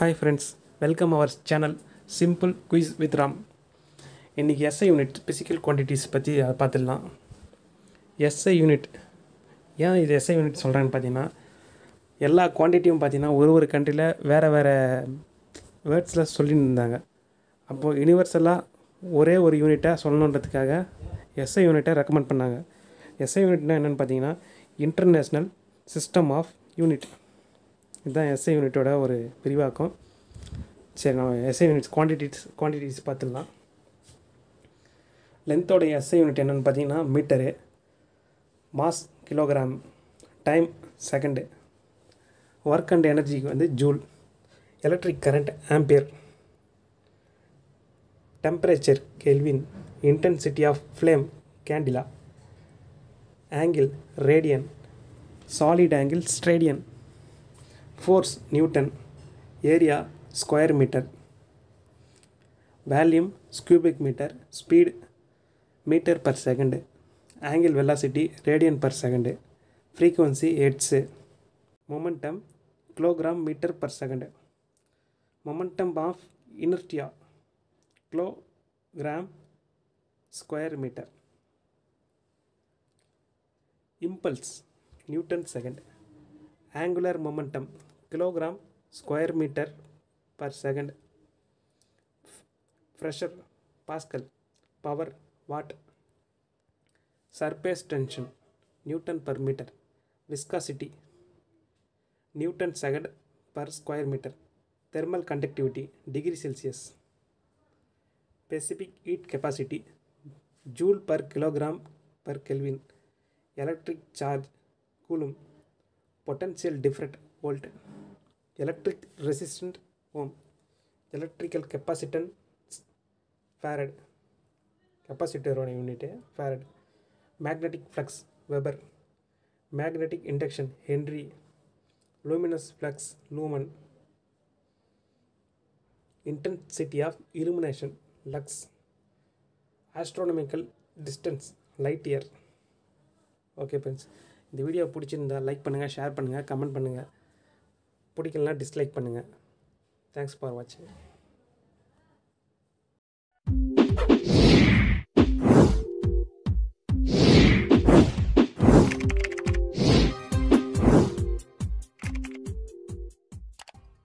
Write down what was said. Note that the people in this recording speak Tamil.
hi friends welcome our channel simple quiz with Ram இன்றைக்கி எஸ்ஐ யூனிட் ஃபிசிக்கல் குவான்டிட்டிஸ் பற்றி அதை பார்த்துடலாம் எஸ்ஐ யூனிட் ஏன் இது எஸ்ஐ யூனிட் சொல்கிறேன்னு பார்த்தீங்கன்னா எல்லா குவான்டிட்டியும் பார்த்தீங்கன்னா ஒரு ஒரு கண்ட்ரியில் வேறு வேறு வேர்ட்ஸில் சொல்லிட்டு இருந்தாங்க அப்போது யூனிவர்சலாக ஒரே ஒரு யூனிட்டை சொல்லணுன்றதுக்காக எஸ்ஐ யூனிட்டை ரெக்கமெண்ட் பண்ணாங்க எஸ்ஐ யூனிட்னா என்னென்னு பார்த்தீங்கன்னா இன்டர்நேஷ்னல் சிஸ்டம் ஆஃப் யூனிட் இதுதான் எஸ்ஐ யூனிட்டோட ஒரு விரிவாக்கம் சரி நம்ம எஸ்ஐ யூனிட்ஸ் குவான்டிட்டிஸ் குவான்டிட்டிஸ் பார்த்துடலாம் லென்த்தோட எஸ்ஐ யூனிட் என்னென்னு பார்த்தீங்கன்னா metre mass kilogram time second work and எனர்ஜிக்கு வந்து joule electric current ampere temperature kelvin intensity of flame candela angle radian solid angle steradian force newton area square metre volume cubic metre speed metre per second angle velocity radian per second frequency hertz momentum kilogram metre per second momentum of inertia kilogram square metre impulse newton second angular momentum kilogram square meter per second F- pressure pascal power watt surface tension newton per meter viscosity newton second per square meter thermal conductivity degree celsius specific heat capacity joule per kilogram per kelvin electric charge coulomb potential different volt electric resistant ohm electrical capacitance farad capacitor unit farad magnetic flux weber magnetic induction henry luminous flux lumen intensity of illumination lux astronomical distance light year okay friends இந்த வீடியோ பிடிச்சிருந்தா லைக் பண்ணுங்கள் ஷேர் பண்ணுங்கள் கமெண்ட் பண்ணுங்கள் பிடிக்கலனா டிஸ்லைக் பண்ணுங்கள் தேங்க்ஸ் ஃபார் வாட்சிங்